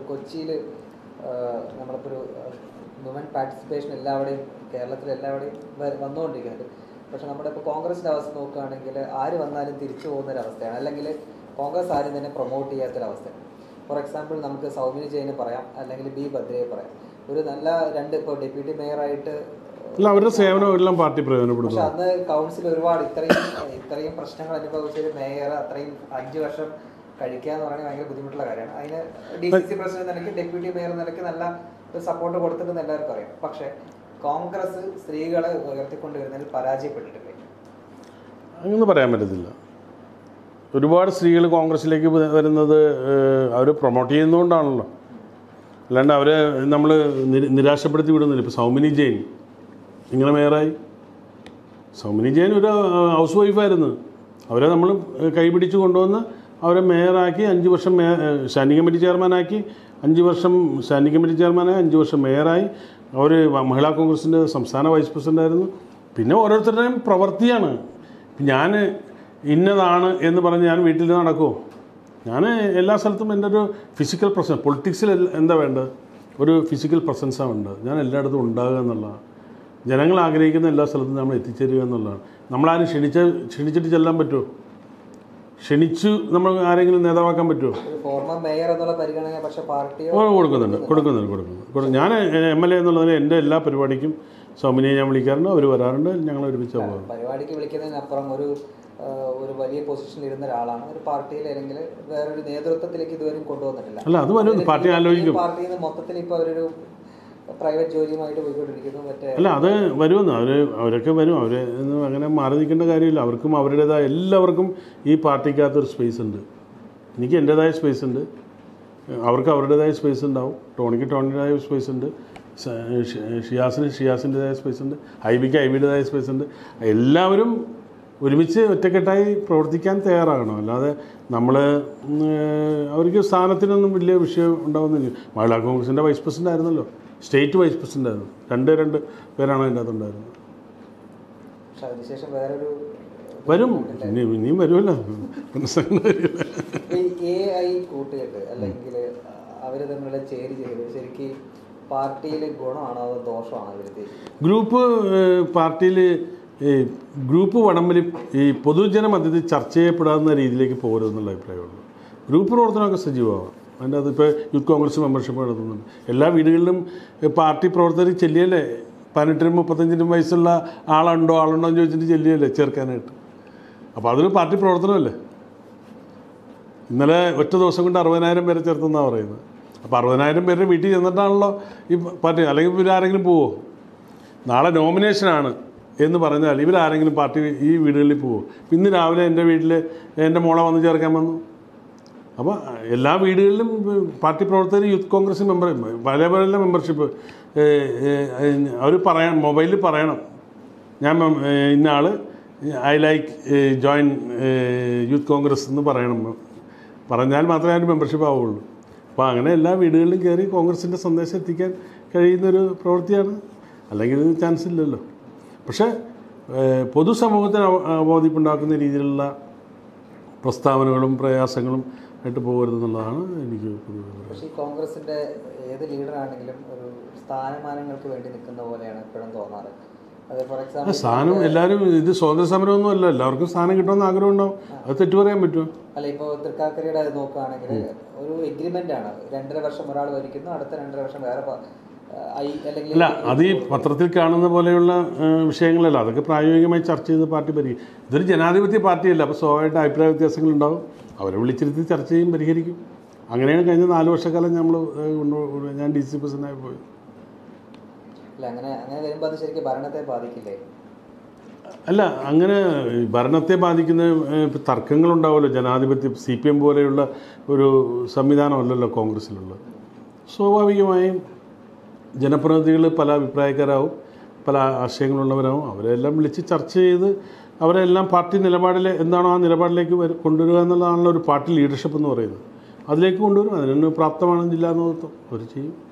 കൊച്ചിയിൽ നമ്മളിപ്പോൾ ഒരു വുമൻ പാർട്ടിസിപ്പേഷൻ എല്ലാവിടെയും കേരളത്തിൽ എല്ലാവിടെയും വ- വന്നുകൊണ്ടിരിക്കുന്നുണ്ട് പക്ഷെ നമ്മുടെ ഇപ്പോൾ കോൺഗ്രസിൻ്റെ അവസ്ഥ നോക്കുകയാണെങ്കിൽ ആര് വന്നാലും തിരിച്ചു പോകുന്ന ഒരു അവസ്ഥയാണ് അല്ലെങ്കിൽ കോൺഗ്രസ് ആരും തന്നെ പ്രൊമോട്ട് ചെയ്യാത്തൊരവസ്ഥയാണ് ഫോർ എക്സാമ്പിൾ നമുക്ക് സൗമിനി ജെയിനെ പറയാം അല്ലെങ്കിൽ ബി ഭദ്രയെ പറയാം ഒരു നല്ല രണ്ട് ഇപ്പോൾ ഡെപ്യൂട്ടി മേയറായിട്ട് അല്ല അവരുടെ സേവനം എല്ലാം പാർട്ടി പക്ഷെ പ്രയോജനപ്പെടുന്നു അന്ന് കൗൺസിൽ ഒരുപാട് ഇത്രയും ഇത്രയും പ്രശ്നങ്ങൾ അനുഭവിച്ച ഒരു മേയർ അത്രയും അഞ്ചു വർഷം കഴിക്കുക എന്ന് പറയുന്നത് ഭയങ്കര ബുദ്ധിമുട്ടുള്ള കാര്യമാണ് അതിന് ഡി സി സി പ്രസിഡന്റ് നിലയ്ക്ക് ഡെപ്യൂട്ടി മേയർ നിലയ്ക്ക് നല്ല സപ്പോർട്ട് കൊടുത്തിട്ടെന്ന് എല്ലാവർക്കും അറിയാം പക്ഷെ കോൺഗ്രസ് സ്ത്രീകളെ ഉയർത്തിക്കൊണ്ടുവരുന്നതിൽ പരാജയപ്പെട്ടിട്ടില്ലേ അങ്ങനെ പറയാൻ പറ്റത്തില്ല ഒരുപാട് സ്ത്രീകൾ കോൺഗ്രസ്സിലേക്ക് വ- വരുന്നത് അവർ പ്രൊമോട്ട് ചെയ്യുന്നതുകൊണ്ടാണല്ലോ അല്ലാണ്ട് അവരെ നമ്മൾ നിരാശപ്പെടുത്തി വിടുന്നില്ല ഇപ്പോൾ സൗമിനി ജെയിൻ ഇങ്ങനെ മേയറായി സൗമിനി ജെയിൻ ഒരു ഹൗസ് വൈഫായിരുന്നു അവരെ നമ്മൾ കൈപിടിച്ച് കൊണ്ടുവന്ന് അവരെ മേയറാക്കി അഞ്ച് വർഷം മേ സ്റ്റാൻഡിംഗ് കമ്മിറ്റി ചെയർമാനാക്കി അഞ്ച് വർഷം സ്റ്റാൻഡിംഗ് കമ്മിറ്റി ചെയർമാനായി അഞ്ച് വർഷം മേയറായി അവർ മഹിളാ കോൺഗ്രസിൻ്റെ സംസ്ഥാന വൈസ് പ്രസിഡൻ്റായിരുന്നു പിന്നെ ഓരോരുത്തരുടെയും പ്രവൃത്തിയാണ് ഞാൻ ഇന്നതാണ് എന്ന് പറഞ്ഞ് ഞാൻ വീട്ടിൽ നടക്കുമോ ഞാൻ എല്ലാ സ്ഥലത്തും എൻ്റെ ഒരു ഫിസിക്കൽ പ്രസൻസ് പൊളിറ്റിക്സിൽ എന്താ വേണ്ടത് ഒരു ഫിസിക്കൽ പ്രസൻസാണ് വേണ്ടത് ഞാൻ എല്ലായിടത്തും ഉണ്ടാകുക എന്നുള്ളതാണ് ജനങ്ങൾ ആഗ്രഹിക്കുന്ന എല്ലാ സ്ഥലത്തും നമ്മൾ എത്തിച്ചേരുക എന്നുള്ളതാണ് നമ്മളാരും ക്ഷണിച്ച ക്ഷണിച്ചിട്ട് ചെല്ലാൻ പറ്റുമോ ക്ഷണിച്ചു നമ്മൾ ആരെങ്കിലും നേതാവാക്കാൻ പറ്റുമോ ഒരു ഫോർമർ മേയർ എന്നുള്ള പരിഗണന പക്ഷെ പാർട്ടിയോ ഓ, കൊടുക്കുന്നുണ്ട് കൊടുക്കുന്നുണ്ട് കൊടുക്കുന്നുണ്ട് കൊടു- ഞാൻ എം എൽ എ എന്നുള്ളതിൽ എൻ്റെ എല്ലാ പരിപാടിക്കും സൗമിനിയെ ഞാൻ വിളിക്കാറുണ്ട് അവർ വരാറുണ്ട് ഞങ്ങൾ ഒരുമിച്ച് പോകും പരിപാടിക്ക് വിളിക്കുന്നതിനപ്പുറം ഒരു ആ, ഒരു വലിയ പൊസിഷനിൽ ഇരുന്ന ഒരാളാണ് ഒരു പാർട്ടിയിൽ അല്ലെങ്കിൽ വേറൊരു നേതൃത്വത്തിലേക്ക് ഇതുവരെയും കൊണ്ടുവന്നിട്ടില്ല അല്ല അത് വരും പാർട്ടി ആലോചിക്കും പാർട്ടിയിൽ നിന്ന് മൊത്തത്തിൽ ഇപ്പൊ അവരൊരു പ്രൈവറ്റ് ജോലിയുമായിട്ട് പോയിക്കൊണ്ടിരിക്കുന്നു മറ്റേ അല്ല അത് വരുമെന്ന് അവർ അവരൊക്കെ വരും അവർ അങ്ങനെ മാറി നിൽക്കേണ്ട കാര്യമില്ല അവർക്കും അവരുടേതായ എല്ലാവർക്കും ഈ പാർട്ടിക്കകത്തൊരു സ്പേസ് ഉണ്ട് എനിക്ക് എൻ്റേതായ സ്പേസ് ഉണ്ട് അവർക്ക് അവരുടേതായ സ്പേസ് ഉണ്ടാവും ടോണിക്ക് ടോണിൻ്റെതായ സ്പേസ് ഉണ്ട് സ- ഷി- ഷിയാസിന് ഷിയാസിൻ്റെതായ സ്പേസ് ഉണ്ട് ഐബിക്ക് ഐബിയുടേതായ സ്പേസ് ഉണ്ട് എല്ലാവരും ഒരുമിച്ച് ഒറ്റക്കെട്ടായി പ്രവർത്തിക്കാൻ തയ്യാറാകണം അല്ലാതെ നമ്മൾ അവർക്ക് സ്ഥാനത്തിനൊന്നും വലിയ വിഷയം ഉണ്ടാവുന്നില്ല മഹിളാ കോൺഗ്രസിൻ്റെ വൈസ് പ്രസിഡൻ്റ് ആയിരുന്നല്ലോ സ്റ്റേറ്റ് വൈസ് പ്രസിഡൻ്റ് ആയിരുന്നു രണ്ട് രണ്ട് പേരാണ് അതിൻ്റെ അകത്തുണ്ടായിരുന്നത് പക്ഷെ അതിനുശേഷം വേറൊരു വരും ഇനി ഇനിയും വരുമല്ലോ മനസ്സിലാക്കുന്ന കാര്യമില്ല ഈ എ ഐ കൂട്ടുകെട്ട് അല്ലെങ്കിൽ അവര് തമ്മിലുള്ള ചേരി ചെയ്ത് ശരിക്കും പാർട്ടിയിൽ ഗുണമാണോ അതോ ദോഷമാണോ ഇവരുത്തെ ഗ്രൂപ്പ് പാർട്ടിയിൽ ഗ്രൂപ്പ് വടംവലി ഈ പൊതുജന മധ്യത്തിൽ ചർച്ച ചെയ്യപ്പെടാവുന്ന രീതിയിലേക്ക് പോകരുതെന്നുള്ള അഭിപ്രായമുള്ളൂ ഗ്രൂപ്പ് പ്രവർത്തനമൊക്കെ സജീവമാവാം അതിൻ്റെ അത് ഇപ്പോൾ യൂത്ത് കോൺഗ്രസ് മെമ്പർഷിപ്പ് നടത്തുന്നുണ്ട് എല്ലാ വീടുകളിലും ഏ, പാർട്ടി പ്രവർത്തകർ ചെല്ലിയല്ലേ പതിനെട്ടിനും മുപ്പത്തഞ്ചിനും വയസ്സുള്ള ആളുണ്ടോ ആളുണ്ടോ എന്ന് ചോദിച്ചിട്ട് ചെല്ലിയല്ലേ ചേർക്കാനായിട്ട് അപ്പോൾ അതൊരു പാർട്ടി പ്രവർത്തനമല്ലേ ഇന്നലെ ഒറ്റ ദിവസം കൊണ്ട് അറുപതിനായിരം പേരെ ചേർത്തെന്നാണ് പറയുന്നത് അപ്പോൾ അറുപതിനായിരം പേരുടെ വീട്ടിൽ ചെന്നിട്ടാണല്ലോ ഈ പാർട്ടി അല്ലെങ്കിൽ ഇവരാരെങ്കിലും പോവോ നാളെ നോമിനേഷനാണ് എന്ന് പറഞ്ഞാൽ ഇവരാരെങ്കിലും പാർട്ടി ഈ വീടുകളിൽ പോവോ ഇന്ന് രാവിലെ എൻ്റെ വീട്ടിൽ എൻ്റെ മോളെ വന്ന് ചേർക്കാൻ വന്നു അപ്പോൾ എല്ലാ വീടുകളിലും പാർട്ടി പ്രവർത്തകർ യൂത്ത് കോൺഗ്രസ് മെമ്പർ പല പല മെമ്പർഷിപ്പ് അവർ പറയണം മൊബൈലിൽ പറയണം ഞാൻ മem- ഏ, ഇന്ന ആൾ I like join youth Congress എന്ന് പറയണം പറഞ്ഞാൽ മാത്രമേ അതിന് മെമ്പർഷിപ്പ് ആവുള്ളൂ അപ്പോൾ അങ്ങനെ എല്ലാ വീടുകളിലും കയറി കോൺഗ്രസിൻ്റെ സന്ദേശം എത്തിക്കാൻ കഴിയുന്നൊരു പ്രവൃത്തിയാണ് അല്ലെങ്കിൽ ഇത് ചാൻസ് ഇല്ലല്ലോ പക്ഷേ ഏ, പൊതുസമൂഹത്തിന് അവ- അവബോധിപ്പുണ്ടാക്കുന്ന രീതിയിലുള്ള പ്രസ്താവനകളും പ്രയാസങ്ങളും ആയിട്ട് പോകരുതെന്നുള്ളതാണ് എനിക്ക് പൊതുവെ പറയാനുള്ളത്. പക്ഷേ ഈ കോൺഗ്രസിന്റെ ഏത് ലീഡറാണെങ്കിലും ഒരു സ്ഥാനമാനങ്ങൾക്ക് വേണ്ടി നിൽക്കുന്ന പോലെയാണ് എപ്പോഴും തോന്നാറ് അത് ഫോർ ആ എക്സാമ്പിൾ സ്ഥാനം എല്ലാവരും ഇത് സ്വാതന്ത്ര്യ സമരമൊന്നും അല്ല എല്ലാവർക്കും സ്ഥാനം കിട്ടുമെന്ന് ആഗ്രഹം ഉണ്ടാവും അത് തെറ്റു പറയാൻ പറ്റുമോ അല്ല ഇപ്പോൾ തൃക്കാക്കരയുടെ അത് നോക്കുകയാണെങ്കിൽ ഒരു എഗ്രിമെന്റ് ആണ് രണ്ടര വർഷം ഒരാൾ ഭരിക്കുന്നു അടുത്ത രണ്ടര വർഷം വേറെ പ- ഐ അല്ലെങ്കിൽ അല്ല അത് ഈ പത്രത്തിൽ കാണുന്ന പോലെയുള്ള ആ, വിഷയങ്ങളല്ല അതൊക്കെ പ്രായോഗികമായി ചർച്ച ചെയ്ത് പാർട്ടി പരിഹരിക്കും ഇതൊരു ജനാധിപത്യ പാർട്ടിയല്ല അപ്പോൾ സ്വാഭാവികമായിട്ട് അഭിപ്രായ വ്യത്യാസങ്ങളുണ്ടാവും അവരെ വിളിച്ചിരുത്തി ചർച്ച ചെയ്യും പരിഹരിക്കും അങ്ങനെയാണ് കഴിഞ്ഞ നാല് വർഷക്കാലം നമ്മൾ ഞാൻ ഡി സി പ്രസിഡൻ്റായി പോയത് അല്ല അങ്ങനെ അങ്ങനെ വരുമ്പോൾ അത് ശരിക്കും ഭരണത്തെ ബാധിക്കില്ലേ അല്ല അങ്ങനെ ഈ ഭരണത്തെ ബാധിക്കുന്ന ഏഹ്, ഇപ്പം തർക്കങ്ങളുണ്ടാവുമല്ലോ ജനാധിപത്യം സി പി എം പോലെയുള്ള ഒരു സംവിധാനമല്ലല്ലോ കോൺഗ്രസ്സിലുള്ളത് സ്വാഭാവികമായും ജനപ്രതിനിധികൾ പല അഭിപ്രായക്കാരാവും പല ആശയങ്ങളുള്ളവരാവും അവരെല്ലാം വിളിച്ച് ചർച്ച ചെയ്ത് അവരെല്ലാം പാർട്ടി നിലപാടിൽ എന്താണോ ആ നിലപാടിലേക്ക് വരു- കൊണ്ടുവരിക എന്നുള്ളതാണല്ലോ ഒരു പാർട്ടി ലീഡർഷിപ്പ് എന്ന് പറയുന്നത് അതിലേക്ക് കൊണ്ടുവരും അതിന് പ്രാപ്തമാണ് ജില്ലാ നേതൃത്വം അവർ ചെയ്യും